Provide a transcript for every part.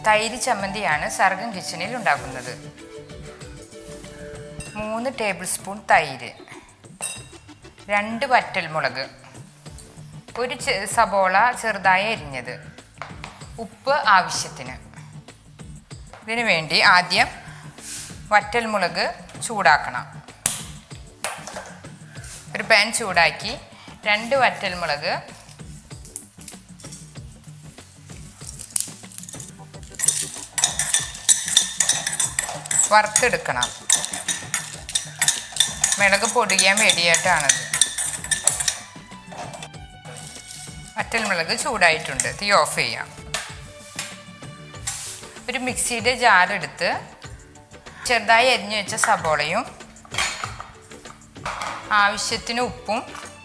തൈര് ചമ്മന്തിയാണ് സർഗം കിച്ചണിൽ ഉണ്ടാക്കുന്നത് മൂന്ന് ടേബിൾ സ്പൂൺ തൈര് രണ്ട് വറ്റൽമുളക് ഒരു ചെ- സബോള ചെറുതായി അരിഞ്ഞത് ഉപ്പ് ആവശ്യത്തിന് ഇതിനു വേണ്ടി ആദ്യം വറ്റൽമുളക് ചൂടാക്കണം ഒരു പാൻ ചൂടാക്കി രണ്ട് വറ്റൽമുളക് വറുത്തെടുക്കണം മിളക് പൊടിയാൻ വേണ്ടിയിട്ടാണത് വറ്റൽമുളക് ചൂടായിട്ടുണ്ട് തീ ഓഫ് ചെയ്യാം ഒരു മിക്സിയുടെ ജാറെടുത്ത് ചെറുതായി അരിഞ്ഞു വെച്ച സബോളയും ആവശ്യത്തിന് ഉപ്പും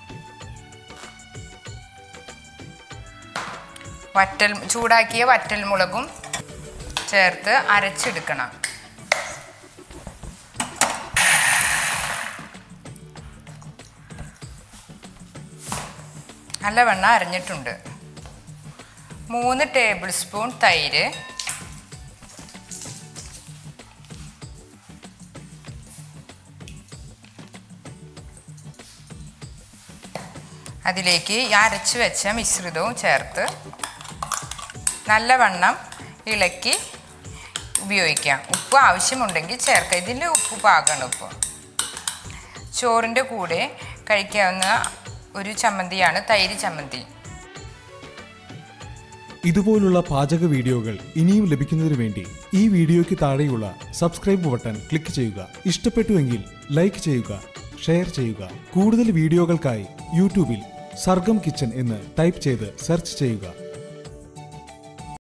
വറ്റൽ ചൂടാക്കിയ വറ്റൽമുളകും ചേർത്ത് അരച്ചെടുക്കണം നല്ലവണ്ണം അരഞ്ഞിട്ടുണ്ട് മൂന്ന് ടേബിൾ സ്പൂൺ തൈര് അതിലേക്ക് ഈ അരച്ച് വെച്ച മിശ്രിതവും ചേർത്ത് നല്ലവണ്ണം ഇളക്കി ഉപയോഗിക്കാം ഉപ്പ് ആവശ്യമുണ്ടെങ്കിൽ ചേർക്കാം ഇതിൽ ഉപ്പ് പാകണം ഉപ്പ് ചോറിൻ്റെ കൂടെ കഴിക്കാവുന്ന ഒരു ചമ്മന്തിയാണ് തൈര് ചമ്മന്തി ഇതുപോലുള്ള പാചക വീഡിയോകൾ ഇനിയും ലഭിക്കുന്നതിന് വേണ്ടി ഈ വീഡിയോയ്ക്ക് താഴെയുള്ള സബ്സ്ക്രൈബ് ബട്ടൺ ക്ലിക്ക് ചെയ്യുക ഇഷ്ടപ്പെട്ടുവെങ്കിൽ ലൈക്ക് ചെയ്യുക ഷെയർ ചെയ്യുക കൂടുതൽ വീഡിയോകൾക്കായി യൂട്യൂബിൽ സർഗം കിച്ചൺ എന്ന് ടൈപ്പ് ചെയ്ത് സെർച്ച് ചെയ്യുക